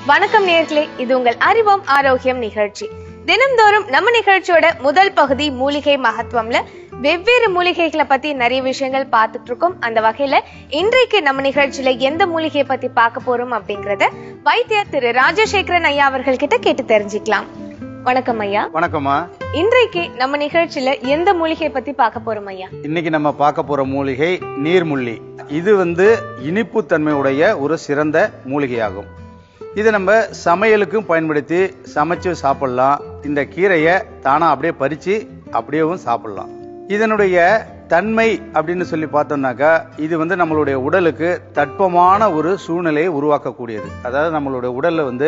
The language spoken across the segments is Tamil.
வணக்கம் நேர்களே இது உங்கள் அறிவோம் ஆரோக்கியம் நிகழ்ச்சி தினம்தோறும் நம்ம நிகழ்ச்சியோட முதல் பகுதி மூலிகை மகத்துவம்ல வெவ்வேறு மூலிகைகளை பத்தி நிறைய விஷயங்கள் பார்த்துட்டு இருக்கோம் அந்த வகையில இன்றைக்கு நம்ம நிகழ்ச்சியில எந்த மூலிகையை பத்தி பார்க்க போறோம் அப்படிங்கறத வைத்தியர் திரு ராஜசேகரன் ஐயா அவர்கள் கிட்ட கேட்டு தெரிஞ்சுக்கலாம் வணக்கம் ஐயா வணக்கம்மா இன்றைக்கு நம்ம நிகழ்ச்சியில எந்த மூலிகையை பத்தி பார்க்க போறோம் ஐயா இன்னைக்கு நம்ம பார்க்க போற மூலிகை நீர்முள்ளி இது வந்து இனிப்பு தன்மையுடைய ஒரு சிறந்த மூலிகையாகும் இது நம்ம சமையலுக்கும் பயன்படுத்தி சமைச்சு சாப்பிடலாம் இந்த கீரையை தானா அப்படியே பறிச்சு அப்படியேவும் சாப்பிடலாம் இதனுடைய தன்மை அப்படின்னு சொல்லி பார்த்தோம்னாக்கா இது வந்து நம்மளுடைய உடலுக்கு தட்பமான ஒரு சூழ்நிலையை உருவாக்கக்கூடியது அதாவது நம்மளுடைய உடல்ல வந்து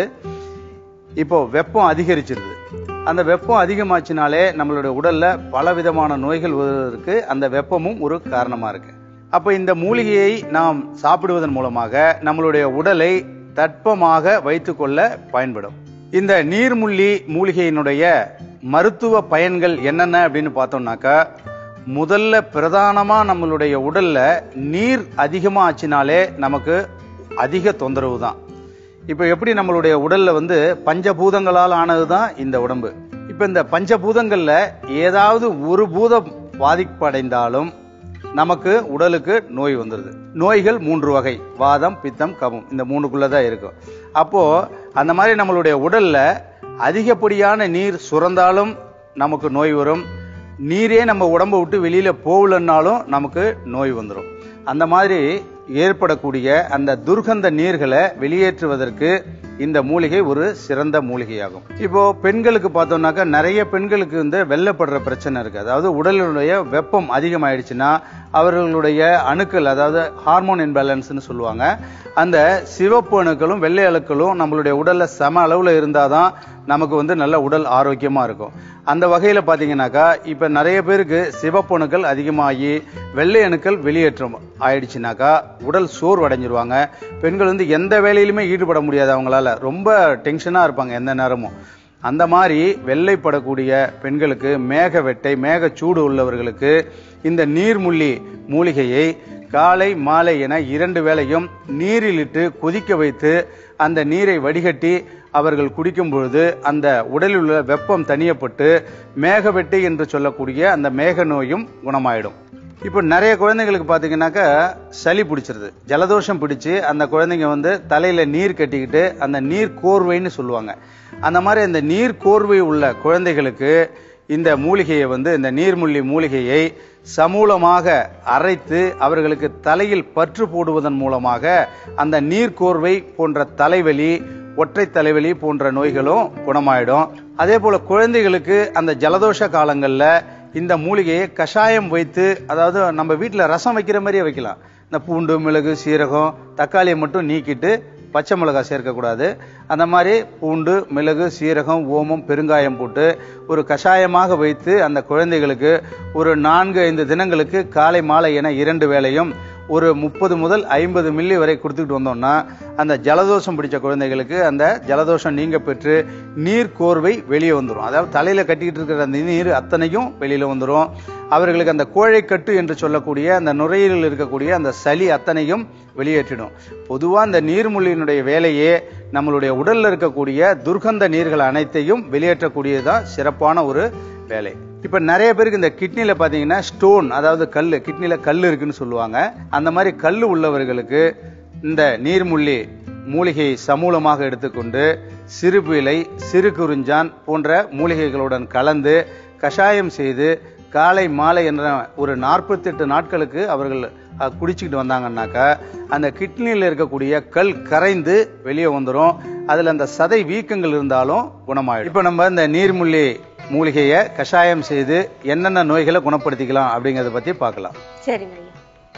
இப்போ வெப்பம் அதிகரிச்சிருது அந்த வெப்பம் அதிகமாச்சுனாலே நம்மளுடைய உடல்ல பல விதமான நோய்கள் வருவதற்கு அந்த வெப்பமும் ஒரு காரணமா இருக்கு அப்ப இந்த மூலிகையை நாம் சாப்பிடுவதன் மூலமாக நம்மளுடைய உடலை தட்பமாக வைத்துக்கொள்ள பயன்படும் இந்த நீர்முள்ளி மூலிகையினுடைய மருத்துவ பயன்கள் என்னென்ன அப்படின்னு பார்த்தோம்னாக்கா முதல்ல பிரதானமா நம்மளுடைய உடல்ல நீர் அதிகமா ஆச்சுனாலே நமக்கு அதிக தொந்தரவு தான் இப்போ எப்படி நம்மளுடைய உடல்ல வந்து பஞ்சபூதங்களால் ஆனது தான் இந்த உடம்பு இப்போ இந்த பஞ்சபூதங்கள்ல ஏதாவது ஒரு பூதம் பாதிப்படைந்தாலும் நமக்கு உடலுக்கு நோய் வந்துடுது நோய்கள் மூன்று வகை வாதம் பித்தம் கபம் இந்த மூணுக்குள்ள தான் இருக்கும் அப்போ அந்த மாதிரி நம்மளுடைய உடல்ல அதிகப்படியான நீர் சுரந்தாலும் நமக்கு நோய் வரும் நீரே நம்ம உடம்ப விட்டு வெளியில போகலன்னாலும் நமக்கு நோய் வந்துடும் அந்த மாதிரி ஏற்படக்கூடிய அந்த துர்கந்த நீர்களை வெளியேற்றுவதற்கு இந்த மூலிகை ஒரு சிறந்த மூலிகையாகும் இப்போ பெண்களுக்கு பார்த்தோம்னாக்கா நிறைய பெண்களுக்கு வந்து வெள்ளப்படுற பிரச்சனை இருக்கு அதாவது உடலுடைய வெப்பம் அதிகமாயிடுச்சுன்னா அவர்களுடைய அணுக்கள் அதாவது ஹார்மோன் இன்பேலன்ஸ்னு சொல்லுவாங்க அந்த சிவப்பு அணுக்களும் வெள்ளை அணுக்களும் நம்மளுடைய உடல்ல சம அளவுல இருந்தாதான் நமக்கு வந்து நல்ல உடல் ஆரோக்கியமா இருக்கும் அந்த வகையில பாத்தீங்கன்னாக்கா இப்ப நிறைய பேருக்கு சிவப்பு அணுக்கள் அதிகமாகி வெள்ளை அணுக்கள் வெளியேற்றம் ஆயிடுச்சுனாக்கா உடல் சோர்வடைஞ்சிருவாங்க பெண்கள் வந்து எந்த வேலையிலுமே ஈடுபட முடியாது அவங்களால ரொம்ப டென்ஷனா இருப்பாங்க எந்த நேரமும் அந்த மாதிரி வெள்ளைப்படக்கூடிய பெண்களுக்கு மேக வெட்டை மேக சூடு உள்ளவர்களுக்கு இந்த நீர்முள்ளி மூலிகையை காலை மாலை என இரண்டு வேளையும் நீரிலிட்டு கொதிக்க வைத்து அந்த நீரை வடிகட்டி அவர்கள் குடிக்கும் பொழுது அந்த உடலில் உள்ள வெப்பம் தணியப்பட்டு மேகவெட்டு என்று சொல்லக்கூடிய அந்த மேக நோயும் குணமாயிடும் இப்போ நிறைய குழந்தைங்களுக்கு பார்த்தீங்கன்னாக்கா சளி பிடிச்சிருது ஜலதோஷம் பிடிச்சு அந்த குழந்தைங்க வந்து தலையில நீர் கட்டிக்கிட்டு அந்த நீர் கோர்வைன்னு சொல்லுவாங்க அந்த மாதிரி அந்த நீர் கோர்வை உள்ள குழந்தைகளுக்கு இந்த மூலிகையை வந்து இந்த நீர்முள்ளி மூலிகையை சமூலமாக அரைத்து அவர்களுக்கு தலையில் பற்று போடுவதன் மூலமாக அந்த நீர்க்கோர்வை போன்ற தலைவலி ஒற்றை தலைவலி போன்ற நோய்களும் குணமாயிடும் அதே போல குழந்தைகளுக்கு அந்த ஜலதோஷ காலங்கள்ல இந்த மூலிகையை கஷாயம் வைத்து அதாவது நம்ம வீட்டில் ரசம் வைக்கிற மாதிரியே வைக்கலாம் இந்த பூண்டு மிளகு சீரகம் தக்காளியை மட்டும் நீக்கிட்டு பச்சை மிளகாய் சேர்க்கக்கூடாது அந்த மாதிரி பூண்டு மிளகு சீரகம் ஓமம் பெருங்காயம் போட்டு ஒரு கஷாயமாக வைத்து அந்த குழந்தைகளுக்கு ஒரு நான்கு ஐந்து தினங்களுக்கு காலை மாலை என இரண்டு வேளையும் ஒரு முப்பது முதல் ஐம்பது மில்லி வரை கொடுத்துக்கிட்டு வந்தோம்னா அந்த ஜலதோஷம் பிடிச்ச குழந்தைகளுக்கு அந்த ஜலதோஷம் நீங்க பெற்று நீர் கோர்வை வெளியே வந்துடும் அதாவது தலையில கட்டிக்கிட்டு இருக்கிற அந்த நீர் அத்தனையும் வெளியில வந்துடும் அவர்களுக்கு அந்த கோழைக்கட்டு என்று சொல்லக்கூடிய அந்த நுரையீரலில் இருக்கக்கூடிய அந்த சளி அத்தனையும் வெளியேற்றிடும் பொதுவா அந்த நீர்மொழியினுடைய வேலையே நம்மளுடைய உடல்ல இருக்கக்கூடிய துர்கந்த நீர்கள் அனைத்தையும் வெளியேற்றக்கூடியதுதான் சிறப்பான ஒரு வேலை இப்ப நிறைய பேருக்கு இந்த கிட்னில பாத்தீங்கன்னா ஸ்டோன் அதாவது கல் கிட்னில கல் இருக்குன்னு சொல்லுவாங்க அந்த மாதிரி கல் உள்ளவர்களுக்கு இந்த நீர்முள்ளி மூலிகையை சமூலமாக எடுத்துக்கொண்டு சிறுபிலை சிறு குறிஞ்சான் போன்ற மூலிகைகளுடன் கலந்து கஷாயம் செய்து காலை மாலை என்ற ஒரு நாற்பத்தெட்டு நாட்களுக்கு அவர்கள் அஹ், குடிச்சுக்கிட்டு வந்தாங்கன்னாக்கா அந்த கிட்னியில் இருக்கக்கூடிய கல் கரைந்து வெளியே வந்துடும் அதுல அந்த சதை வீக்கங்கள் இருந்தாலும் குணமாயிடும் இப்ப நம்ம இந்த நீர்முள்ளி மூலிகையை கஷாயம் செய்து என்னென்ன நோய்களை குணப்படுத்திக்கலாம் அப்படிங்கறத பத்தி பார்க்கலாம் சரிங்க ஐயா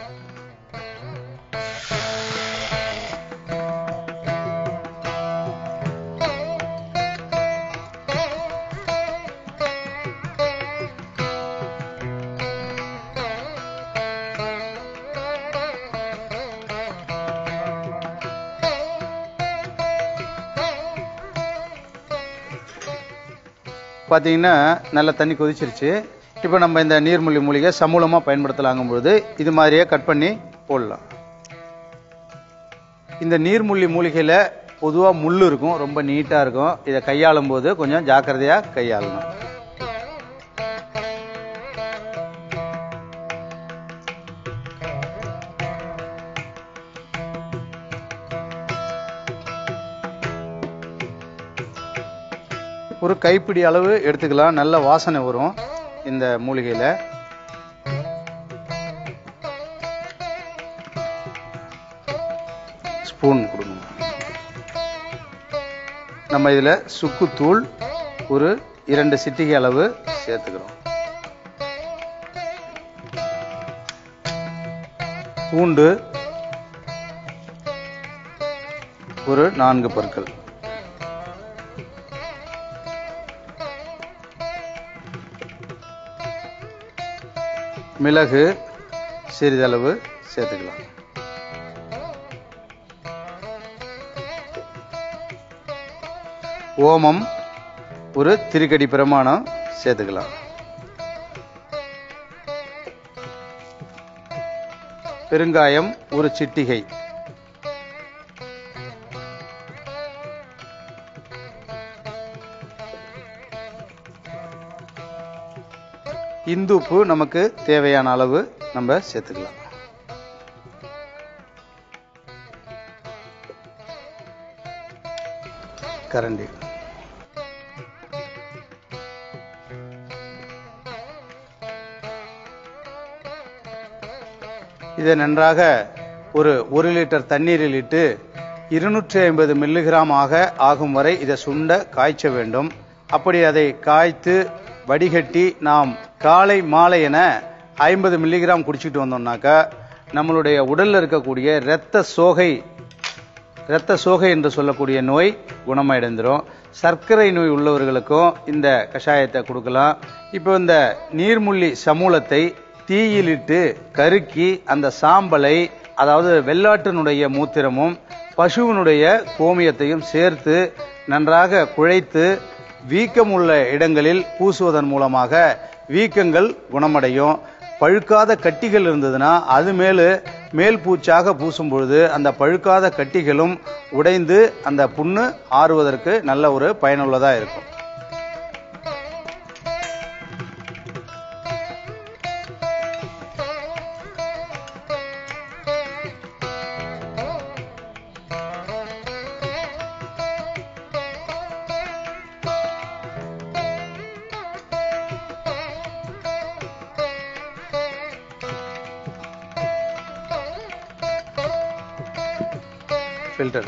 பார்த்தீங்கன்னா நல்ல தண்ணி கொதிச்சிருச்சு இப்போ நம்ம இந்த நீர்மூலி மூலிகை சமூலமாக பயன்படுத்தலாங்கும் பொழுது இது மாதிரியே கட் பண்ணி போடலாம் இந்த நீர்முள்ளி மூலிகையில் பொதுவா முள் இருக்கும் ரொம்ப நீட்டா இருக்கும் இதை கையாளும் போது கொஞ்சம் ஜாக்கிரதையா கையாளணும் ஒரு கைப்பிடி அளவு எடுத்துக்கலாம் நல்ல வாசனை வரும் இந்த மூலிகையில ஸ்பூன் கொடுங்க நம்ம இதுல சுக்குத்தூள் ஒரு இரண்டு சிட்டிகை அளவு சேர்த்துக்கிறோம் பூண்டு ஒரு நான்கு பற்கள் மிளகு சிறிதளவு சேர்த்துக்கலாம் ஓமம் ஒரு திருக்கடி பிரமாணம் சேர்த்துக்கலாம் பெருங்காயம் ஒரு சிட்டிகை இந்துப்பு நமக்கு தேவையான அளவு நம்ம சேர்த்துக்கலாம் கரண்டி இதை நன்றாக ஒரு ஒரு லிட்டர் தண்ணீரில் இட்டு இருநூற்றி ஐம்பது மில்லிகிராம் ஆக ஆகும் வரை இதை சுண்ட காய்ச்ச வேண்டும் அப்படி அதை காய்த்து வடிகட்டி நாம் காலை மாலை என ஐம்பது மில்லிகிராம் குடிச்சிட்டு வந்தோம்னாக்கா நம்மளுடைய உடல்ல இருக்கக்கூடிய இரத்த சோகை இரத்த சோகை என்று சொல்லக்கூடிய நோய் குணமடைந்துரும் சர்க்கரை நோய் உள்ளவர்களுக்கும் இந்த கஷாயத்தை கொடுக்கலாம் இப்போ இந்த நீர்முள்ளி சமூலத்தை தீயிலிட்டு கருக்கி அந்த சாம்பலை அதாவது வெள்ளாட்டினுடைய மூத்திரமும் பசுவினுடைய கோமியத்தையும் சேர்த்து நன்றாக குழைத்து வீக்கம் உள்ள இடங்களில் பூசுவதன் மூலமாக வீக்கங்கள் குணமடையும் பழுக்காத கட்டிகள் இருந்ததுன்னா அது மேலு மேல் பூச்சாக பூசும் பொழுது அந்த பழுக்காத கட்டிகளும் உடைந்து அந்த புண்ணு ஆறுவதற்கு நல்ல ஒரு பயனுள்ளதா இருக்கும் ஃபில்டர்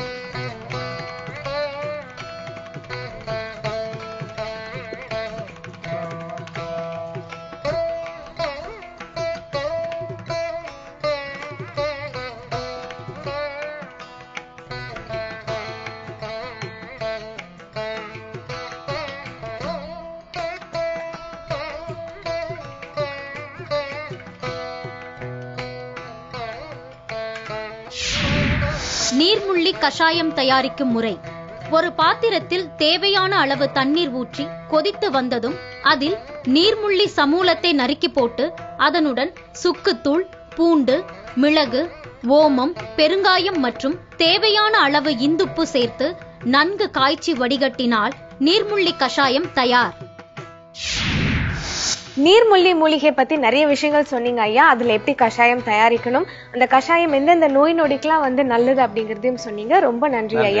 நீர்முள்ளி கஷாயம் தயாரிக்கும் முறை ஒரு பாத்திரத்தில் தேவையான அளவு தண்ணீர் ஊற்றி கொதித்து வந்ததும் அதில் நீர்முள்ளி சமூலத்தை நறுக்கி போட்டு அதனுடன் சுக்குத்தூள் பூண்டு மிளகு ஓமம் பெருங்காயம் மற்றும் தேவையான அளவு இந்துப்பு சேர்த்து நன்கு காய்ச்சி வடிகட்டினால் நீர்முள்ளி கஷாயம் தயார் நீர்முள்ளி மூலிகை பத்தி நிறைய விஷயங்கள் சொன்னீங்க ஐயா அதுல எப்படி கஷாயம் தயாரிக்கணும் அந்த கஷாயம் எந்தெந்த நோய் நொடிக்கெல்லாம் வந்து நல்லது அப்படிங்கறதையும் சொன்னீங்க ரொம்ப நன்றி நன்றி. ஐயா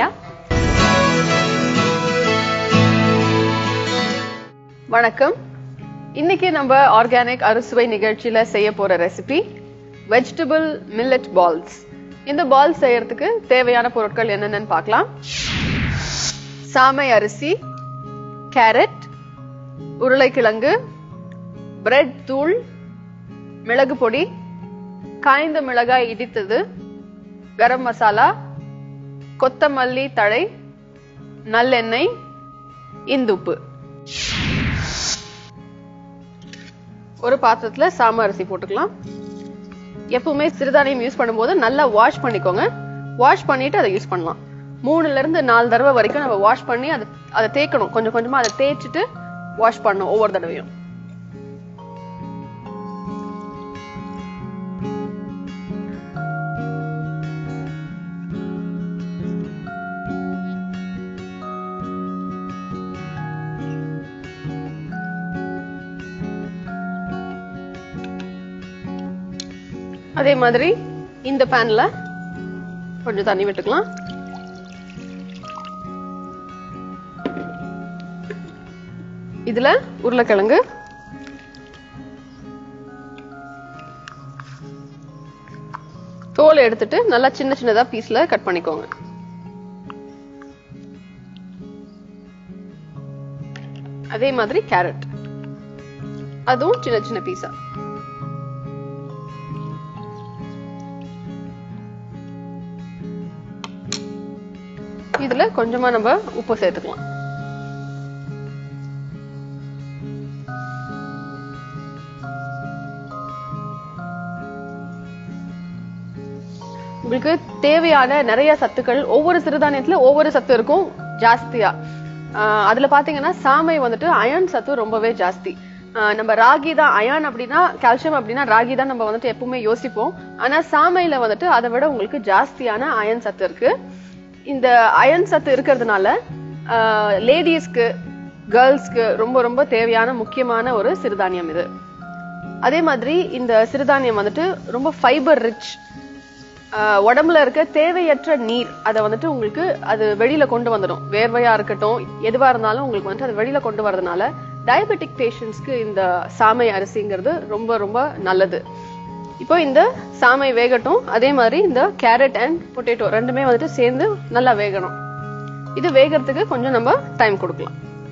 வணக்கம் இன்னைக்கு நம்ம ஆர்கானிக் அறுசுவை நிகழ்ச்சியில செய்ய போற ரெசிபி வெஜிடபிள் மில்லட் பால்ஸ் இந்த பால்ஸ் செய்யறதுக்கு தேவையான பொருட்கள் என்னென்னு பார்க்கலாம் சாமை அரிசி கேரட் உருளைக்கிழங்கு பிரெட் தூள் மிளகு பொடி காய்ந்த மிளகாய் இடித்தது கரம் மசாலா கொத்தமல்லி தழை நல்லெண்ணெய் இந்துப்பு ஒரு பாத்திரத்துல சாம அரிசி போட்டுக்கலாம் எப்பவுமே சிறுதானியம் யூஸ் பண்ணும்போது நல்லா வாஷ் பண்ணிக்கோங்க வாஷ் பண்ணிட்டு அதை யூஸ் பண்ணலாம் மூணுல இருந்து நாலு தடவை வரைக்கும் நம்ம வாஷ் பண்ணி அதை அதை தேய்க்கணும் கொஞ்சம் கொஞ்சமா அதை தேய்ச்சிட்டு வாஷ் பண்ணணும் ஒவ்வொரு தடவையும் அதே மாதிரி இந்த பேன்ல கொஞ்சம் தண்ணி விட்டுக்கலாம் இதுல உருளைக்கிழங்கு தோலை எடுத்துட்டு நல்லா சின்ன சின்னதா பீஸ்ல கட் பண்ணிக்கோங்க அதே மாதிரி கேரட் அதுவும் சின்ன சின்ன பீஸா இதுல கொஞ்சமா நம்ம உப்பு சேர்த்துக்கலாம் உங்களுக்கு தேவையான நிறைய சத்துக்கள் ஒவ்வொரு சிறுதானியத்துல ஒவ்வொரு சத்து இருக்கும் ஜாஸ்தியா ஆஹ் அதுல பாத்தீங்கன்னா சாமை வந்துட்டு அயன் சத்து ரொம்பவே ஜாஸ்தி ஆஹ் நம்ம ராகி தான் அயான் அப்படின்னா கால்சியம் அப்படின்னா ராகி தான் நம்ம வந்துட்டு எப்பவுமே யோசிப்போம் ஆனா சாமையில வந்துட்டு அதை விட உங்களுக்கு ஜாஸ்தியான அயன் சத்து இருக்கு இந்த அயன் சத்து இருக்கிறதுனால லேடிஸ்க்கு கேர்ள்ஸ்க்கு ரொம்ப ரொம்ப தேவையான முக்கியமான ஒரு சிறுதானியம் இது அதே மாதிரி இந்த சிறுதானியம் வந்துட்டு ரொம்ப ஃபைபர் ரிச் உடம்புல இருக்க தேவையற்ற நீர் அதை வந்துட்டு உங்களுக்கு அது வெளியில கொண்டு வந்துடும் வேர்வையா இருக்கட்டும் எதுவா இருந்தாலும் உங்களுக்கு வந்துட்டு அது வெளியில கொண்டு வரதுனால டயபெட்டிக் பேஷண்ட்ஸ்க்கு இந்த சாமை அரிசிங்கிறது ரொம்ப ரொம்ப நல்லது இப்போ இந்த சாமை வேகட்டும் அதே மாதிரி இந்த கேரட் அண்ட் பொட்டேட்டோ ரெண்டுமே வந்துட்டு சேர்ந்து நல்லா வேகணும் இது வேகறதுக்கு கொஞ்சம் நம்ம டைம் கொடுக்கலாம்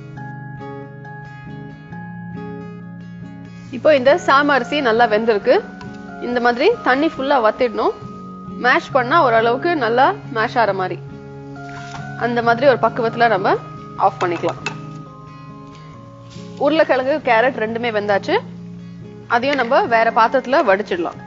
இப்போ இந்த சாம அரிசி நல்லா வெந்திருக்கு இந்த மாதிரி தண்ணி ஃபுல்லா வத்திடணும் மேஷ் பண்ணா ஓரளவுக்கு நல்லா மேஷ் ஆற மாதிரி அந்த மாதிரி ஒரு பக்குவத்துல நம்ம ஆஃப் பண்ணிக்கலாம் உருளைக்கிழங்கு கேரட் ரெண்டுமே வெந்தாச்சு அதையும் நம்ம வேற பாத்திரத்துல வடிச்சிடலாம்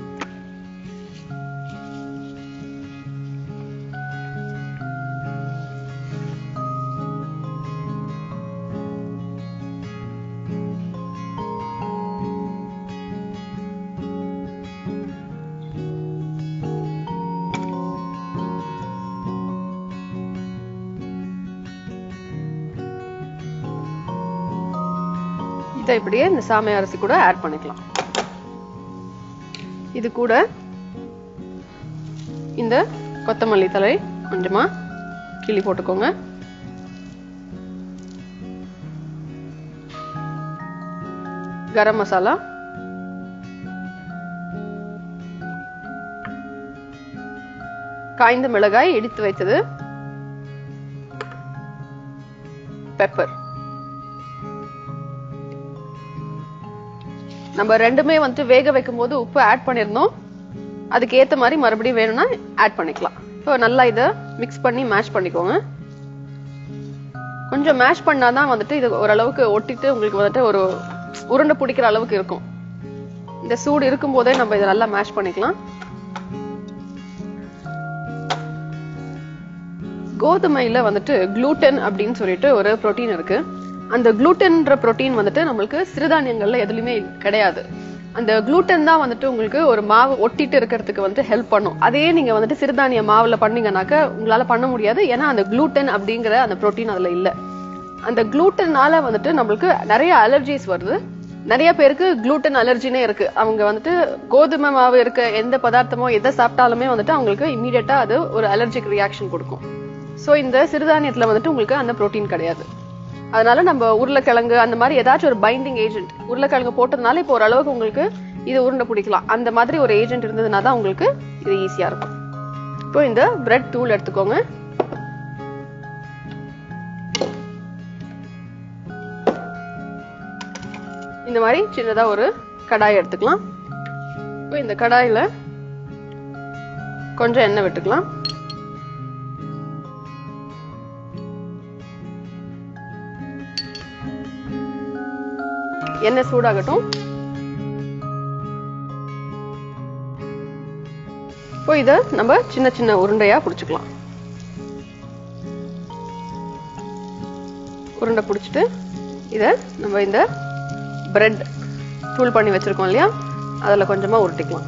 இதை இப்படியே இந்த சாமை அரிசி கூட ஆட் பண்ணிக்கலாம் இது கூட இந்த கொத்தமல்லி தழை கொஞ்சமா கிள்ளி போட்டுக்கோங்க கரம் மசாலா காய்ந்த மிளகாய் இடித்து வைத்தது பெப்பர் நம்ம ரெண்டுமே வந்துட்டு வேக வைக்கும் போது உப்பு ஆட் பண்ணிருந்தோம் அதுக்கு ஏத்த மாதிரி மறுபடியும் வேணும்னா ஆட் பண்ணிக்கலாம் இப்போ நல்லா இதை மிக்ஸ் பண்ணி மேஷ் பண்ணிக்கோங்க கொஞ்சம் மேஷ் பண்ணாதான் வந்துட்டு இது ஓரளவுக்கு ஒட்டிட்டு உங்களுக்கு வந்துட்டு ஒரு உருண்டை பிடிக்கிற அளவுக்கு இருக்கும் இந்த சூடு இருக்கும் போதே நம்ம இதை நல்லா மேஷ் பண்ணிக்கலாம் கோதுமையில வந்துட்டு குளூட்டன் அப்படின்னு சொல்லிட்டு ஒரு புரோட்டீன் இருக்கு அந்த குளூட்டன்ற புரோட்டீன் வந்துட்டு நம்மளுக்கு சிறுதானியங்கள்ல எதுலயுமே கிடையாது அந்த குளூட்டன் தான் வந்துட்டு உங்களுக்கு ஒரு மாவு ஒட்டிட்டு இருக்கிறதுக்கு வந்துட்டு ஹெல்ப் பண்ணும் அதே நீங்க வந்துட்டு சிறுதானிய மாவுல பண்ணீங்கன்னாக்க உங்களால பண்ண முடியாது ஏன்னா அந்த குளூட்டன் அப்படிங்கிற அந்த புரோட்டீன் அதுல இல்ல அந்த குளூட்டன்னால வந்துட்டு நம்மளுக்கு நிறைய அலர்ஜிஸ் வருது நிறைய பேருக்கு குளூட்டன் அலர்ஜினே இருக்கு அவங்க வந்துட்டு கோதுமை மாவு இருக்க எந்த பதார்த்தமோ எதை சாப்பிட்டாலுமே வந்துட்டு அவங்களுக்கு இமீடியட்டா அது ஒரு அலர்ஜிக் ரியாக்ஷன் கொடுக்கும் சோ இந்த சிறுதானியத்துல வந்துட்டு உங்களுக்கு அந்த புரோட்டீன் கிடையாது அதனால நம்ம உருளைக்கிழங்கு அந்த மாதிரி ஏதாச்சும் ஒரு பைண்டிங் ஏஜென்ட் உருளைக்கிழங்கு போட்டதுனால இப்போ ஓரளவுக்கு உங்களுக்கு இது உருண்டை பிடிக்கலாம் அந்த மாதிரி ஒரு ஏஜென்ட் இருந்ததுனா தான் உங்களுக்கு இது ஈஸியா இருக்கும் இப்போ இந்த பிரெட் தூள் எடுத்துக்கோங்க இந்த மாதிரி சின்னதா ஒரு கடாய் எடுத்துக்கலாம் இப்போ இந்த கடாயில கொஞ்சம் எண்ணெய் விட்டுக்கலாம் எண்ணெய் சூடாகட்டும் இப்போ இத நம்ம சின்ன சின்ன உருண்டையா புடிச்சுக்கலாம் உருண்டை புடிச்சிட்டு இத நம்ம இந்த பிரெட் தூள் பண்ணி வச்சிருக்கோம் இல்லையா அதுல கொஞ்சமா உருட்டிக்கலாம்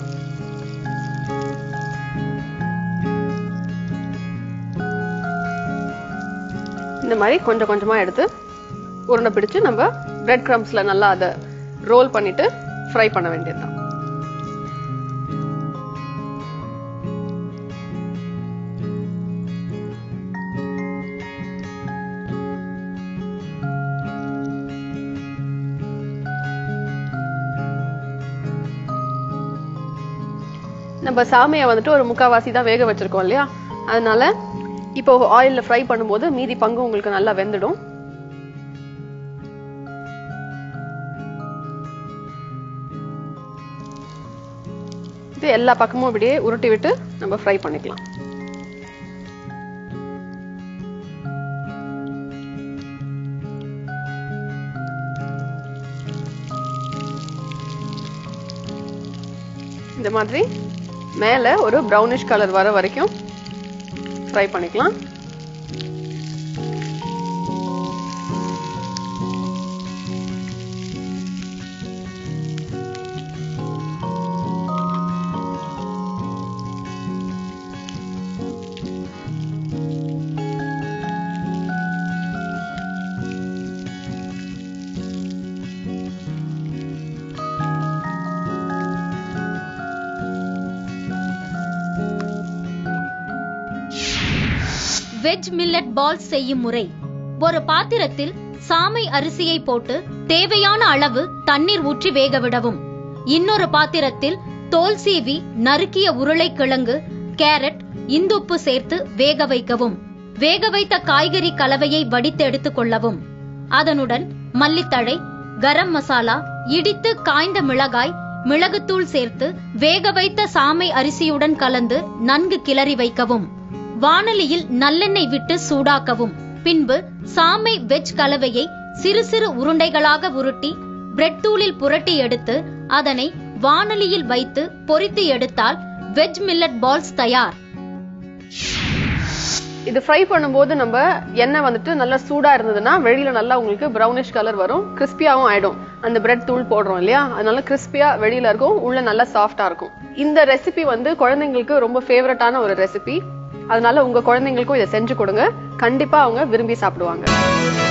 இந்த மாதிரி கொஞ்சம் கொஞ்சமா எடுத்து உருண்டை பிடிச்சு நம்ம பிரெட் கிரம்ஸ்ல நல்லா அதை ரோல் பண்ணிட்டு ஃப்ரை பண்ண வேண்டியதுதான் நம்ம சாமையை வந்துட்டு ஒரு முக்காவாசி தான் வேக வச்சிருக்கோம் இல்லையா அதனால இப்போ ஆயில்ல ஃப்ரை பண்ணும்போது மீதி பங்கு உங்களுக்கு நல்லா வெந்துடும் இது எல்லா பக்கமும் இப்படியே உருட்டி விட்டு நம்ம ஃப்ரை பண்ணிக்கலாம் இந்த மாதிரி மேல ஒரு ப்ரௌனிஷ் கலர் வர வரைக்கும் ஃப்ரை பண்ணிக்கலாம் வெஜ் மில்லட் பால்ஸ் செய்யும் முறை ஒரு பாத்திரத்தில் சாமை அரிசியை போட்டு தேவையான அளவு தண்ணீர் ஊற்றி வேக விடவும் இன்னொரு பாத்திரத்தில் தோல் சீவி நறுக்கிய உருளைக்கிழங்கு கேரட் இந்துப்பு சேர்த்து வேக வைக்கவும் வேக வைத்த காய்கறி கலவையை வடித்து எடுத்துக் கொள்ளவும் அதனுடன் மல்லித்தழை கரம் மசாலா இடித்து காய்ந்த மிளகாய் மிளகுத்தூள் சேர்த்து வேக வைத்த சாமை அரிசியுடன் கலந்து நன்கு கிளறி வைக்கவும் வாணலியில் நல்லெண்ணெய் விட்டு சூடாக்கவும் பின்பு சாமை வெஜ் கலவையை சிறு சிறு உருண்டைகளாக உருட்டி பிரெட் தூளில் புரட்டி எடுத்து அதனை வாணலியில் வைத்து பொரித்து எடுத்தால் வெஜ் மில்லட் பால்ஸ் தயார் இது ஃப்ரை பண்ணும்போது நம்ம எண்ணெய் வந்துட்டு நல்லா சூடா இருந்ததுன்னா வெளியில நல்லா உங்களுக்கு ப்ரௌனிஷ் கலர் வரும் கிறிஸ்பியாவும் ஆயிடும் அந்த பிரெட் தூள் போடுறோம் இல்லையா அதனால கிறிஸ்பியா வெளியில இருக்கும் உள்ள நல்லா சாஃப்டா இருக்கும் இந்த ரெசிபி வந்து குழந்தைங்களுக்கு ரொம்ப ஃபேவரட்டான ஒரு ரெசிபி அதனால உங்க குழந்தைங்களுக்கும் இதை செஞ்சு கொடுங்க கண்டிப்பா அவங்க விரும்பி சாப்பிடுவாங்க